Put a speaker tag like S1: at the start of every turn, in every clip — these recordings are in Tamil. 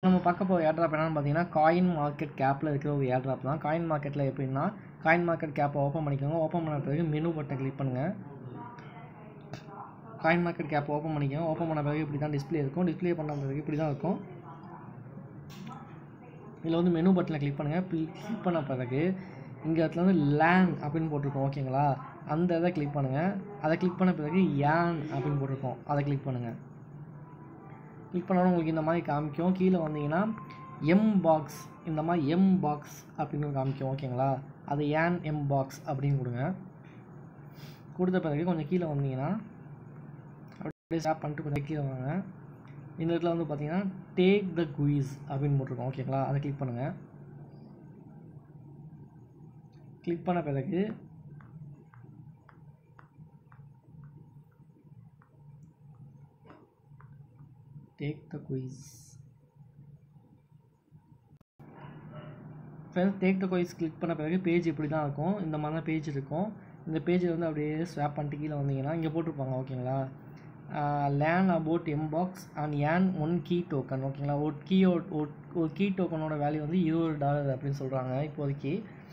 S1: நம்ம பார்க்க போகிற ஏர்ட்ராப் என்னன்னு பார்த்தீங்கன்னா காயின் மார்க்கெட் கேப்பில் இருக்கிற ஒரு ஏர்ட்ராப் தான் காயின் மார்க்கெட்டில் எப்படின்னா காயின் மார்க்கெட் கேப்பை ஓப்பன் பண்ணிக்கோங்க ஓப்பன் பண்ண பிறகு மெனு பட்டனை கிளிக் பண்ணுங்கள் காயின் மார்க்கெட் கேப் ஓப்பன் பண்ணிக்கோங்க ஓப்பன் பண்ண பிறகு இப்படி தான் டிஸ்ப்ளே இருக்கும் டிஸ்ப்ளே பண்ண பிறகு இப்படி தான் இருக்கும் இதில் வந்து மெனு பட்டனை கிளிக் பண்ணுங்கள் கிளிக் பண்ண பிறகு இங்கே இடத்துல வந்து லேன் அப்படின்னு போட்டிருக்கோம் ஓகேங்களா அந்த இதை கிளிக் பண்ணுங்கள் அதை கிளிக் பண்ண பிறகு யான் அப்படின்னு போட்டிருக்கோம் அதை கிளிக் பண்ணுங்கள் கிளிக் பண்ணோட உங்களுக்கு இந்த மாதிரி காமிக்கும் கீழே வந்தீங்கன்னா எம் பாக்ஸ் இந்த மாதிரி எம் பாக்ஸ் அப்படின்னு காமிக்கும் ஓகேங்களா அது ஏன் எம் பாக்ஸ் அப்படின்னு கொடுங்க கொடுத்த பிறகு கொஞ்சம் கீழே வந்தீங்கன்னா அப்படியே ஸ்டாப் பண்ணிட்டு கொஞ்சம் கீழே வாங்க இந்த இடத்துல வந்து பார்த்தீங்கன்னா டேக் த குயிஸ் அப்படின்னு போட்டிருக்கோம் ஓகேங்களா அதை கிளிக் பண்ணுங்கள் கிளிக் பண்ண பிறகு take the quiz friends take the quiz click பண்ண பிறகு பேஜ் இப்படி தான் இருக்கும் இந்த மாதிரி தான் பேஜ் இருக்கும் இந்த பேஜை வந்து அப்படியே ஸ்வாப் பண்ணிட்டு கீழே வந்தீங்கன்னா இங்கே போட்டிருப்பாங்க ஓகேங்களா learn about mbox and earn one key token ஓகேங்களா ஒரு கீயோ ஒரு கீ டோக்கனோட வேல்யூ வந்து இருபது டாலர் அப்படின்னு சொல்கிறாங்க இப்போதைக்கு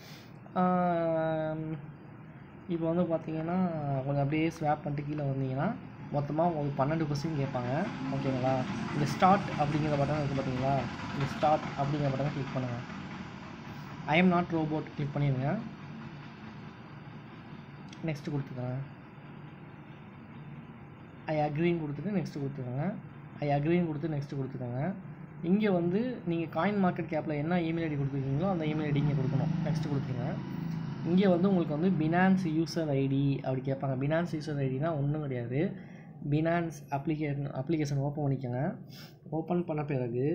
S1: இப்போ வந்து பார்த்தீங்கன்னா கொஞ்சம் அப்படியே ஸ்வாப் பண்ணிட்டு கீழே வந்தீங்கன்னா மொத்தமாக ஒரு பன்னெண்டு கொஸ்டின் கேட்பாங்க ஓகேங்களா இந்த ஸ்டார்ட் அப்படிங்கிற பட்டன் இருக்குது பார்த்தீங்களா இந்த ஸ்டார்ட் அப்படிங்கிற பட்டனை கிளிக் பண்ணுங்கள் I am not robot click பண்ணிடுங்க நெக்ஸ்ட் கொடுத்துக்கோங்க ஐ அக்ரின்னு கொடுத்துட்டு நெக்ஸ்ட் கொடுத்துக்கோங்க ஐ அக்ரின்னு கொடுத்து நெக்ஸ்ட் கொடுத்துக்கோங்க இங்கே வந்து நீங்கள் காயின் மார்க்கெட் கேப்பில் என்ன இமெயில் ஐடி கொடுத்துருக்கீங்களோ அந்த இமெயில் ஐடி இங்கே கொடுக்கணும் நெக்ஸ்ட் கொடுத்துருங்க இங்கே வந்து உங்களுக்கு வந்து பினான்ஸ் யூசர் ஐடி அப்படி கேட்பாங்க பினான்ஸ் யூசர் ஐடினா ஒன்றும் கிடையாது பினான்ஸ் அப்ளிகேஷன் அப்ளிகேஷன் ஓப்பன் பண்ணிக்கோங்க ஓப்பன் பண்ண பிறகு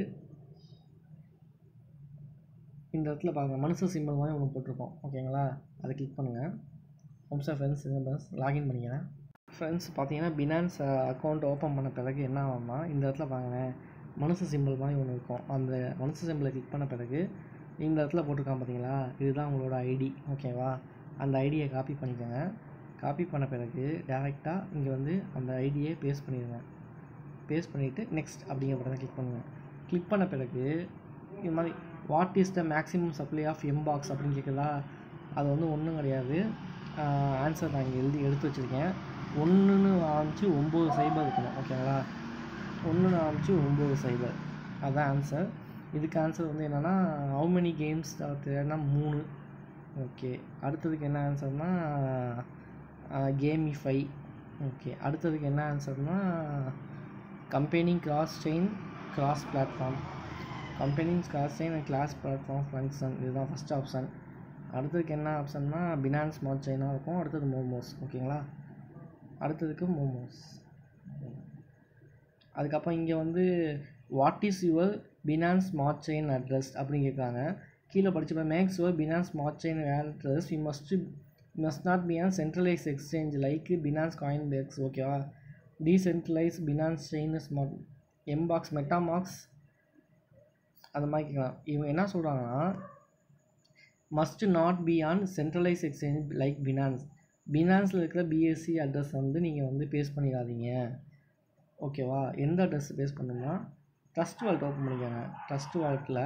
S1: இந்த இடத்துல பாருங்கள் மனுஷ சிம்பிள் மாதிரி ஒன்று போட்டிருக்கோம் ஓகேங்களா அதை கிளிக் பண்ணுங்கள் ஹோம்ஸா ஃப்ரெண்ட்ஸ் ஃப்ரெண்ட்ஸ் லாகின் பண்ணிக்கிறேன் ஃப்ரெண்ட்ஸ் பார்த்தீங்கன்னா பினான்ஸ் அக்கௌண்ட் ஓப்பன் பண்ண பிறகு என்ன ஆகும்னா இந்த இடத்துல பாருங்களேன் மனுஷ சிம்பிள் மாதிரி ஒன்று இருக்கும் அந்த மனுஷ சிம்பிளை கிளிக் பண்ண பிறகு இந்த இடத்துல போட்டிருக்கான் பார்த்தீங்களா இதுதான் உங்களோட ஐடி ஓகேவா அந்த ஐடியை காப்பி பண்ணிக்கோங்க காப்பி பண்ண பிறகு டேரெக்டாக இங்கே வந்து அந்த ஐடியை பேஸ்ட் பண்ணிடுங்க பேஸ்ட் பண்ணிவிட்டு நெக்ஸ்ட் அப்படிங்கிற பட்டனை கிளிக் பண்ணுங்கள் கிளிக் பண்ண பிறகு இது மாதிரி what is the maximum supply of MBOX அப்படின்னு கேட்குதா அது வந்து ஒன்றும் கிடையாது ஆன்சர் நான் இங்கே எழுதி எடுத்து வச்சுருக்கேன் ஒன்றுன்னு ஆரம்பித்து ஒம்பது சைபர் இருக்கணும் ஓகேங்களா ஒன்றுன்னு ஆரம்பித்து ஒம்பது சைபர் அதுதான் ஆன்சர் இதுக்கு ஆன்சர் வந்து என்னென்னா ஹவு மெனி கேம்ஸ் தெரியாதுனா மூணு ஓகே அடுத்ததுக்கு என்ன ஆன்சர்னா கேமிஃபை ஓகே அடுத்ததுக்கு என்ன ஆன்சர்னா combining cross chain cross platform combining cross chain and class platform function இதுதான் ஃபஸ்ட் ஆப்ஷன் அடுத்ததுக்கு என்ன ஆப்ஷன்னா பினான்ஸ் ஸ்மார்ட் செயினாக இருக்கும் அடுத்தது மோமோஸ் ஓகேங்களா அடுத்ததுக்கு மோமோஸ் அதுக்கப்புறம் இங்கே வந்து what is your Binance smart chain address அப்படின்னு கேட்குறாங்க கீழே படிச்சப்ப max your Binance smart chain address you must must not be on centralise exchange like Binance coin packs ஓகேவா decentralise Binance chain smart MBOX MetaMask அந்த மாதிரி கேட்கலாம் இவங்க என்ன சொல்கிறாங்கன்னா must not be on centralise exchange like Binance பினான்ஸில் இருக்கிற பிஎஸ்சி அட்ரஸ் வந்து நீங்கள் வந்து பேஸ் பண்ணிடாதீங்க ஓகேவா எந்த அட்ரஸ் பேஸ் பண்ணணும்னா ட்ரஸ்ட் வால்ட் ஓப்பன் பண்ணிக்கோங்க ட்ரஸ்ட் வால்ட்டில்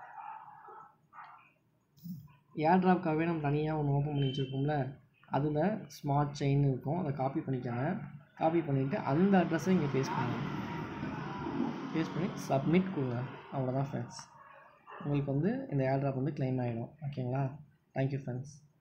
S1: ஏர்ட்ராப்காகவே நம்ம தனியாக ஒன்று ஓப்பன் பண்ணி வச்சுருக்கோம்ல அதில் ஸ்மார்ட் செயின் இருக்கும் அதை காப்பி பண்ணிக்கோங்க காப்பி பண்ணிவிட்டு அந்த அட்ரஸை இங்கே பேஸ் பண்ணுங்க பேஸ் பண்ணி சப்மிட் கொடுங்க அவ்வளோதான் ஃப்ரெண்ட்ஸ் உங்களுக்கு வந்து இந்த ஏர்ட்ராப் வந்து கிளைம் ஆகிடும் ஓகேங்களா தேங்க்யூ ஃப்ரெண்ட்ஸ்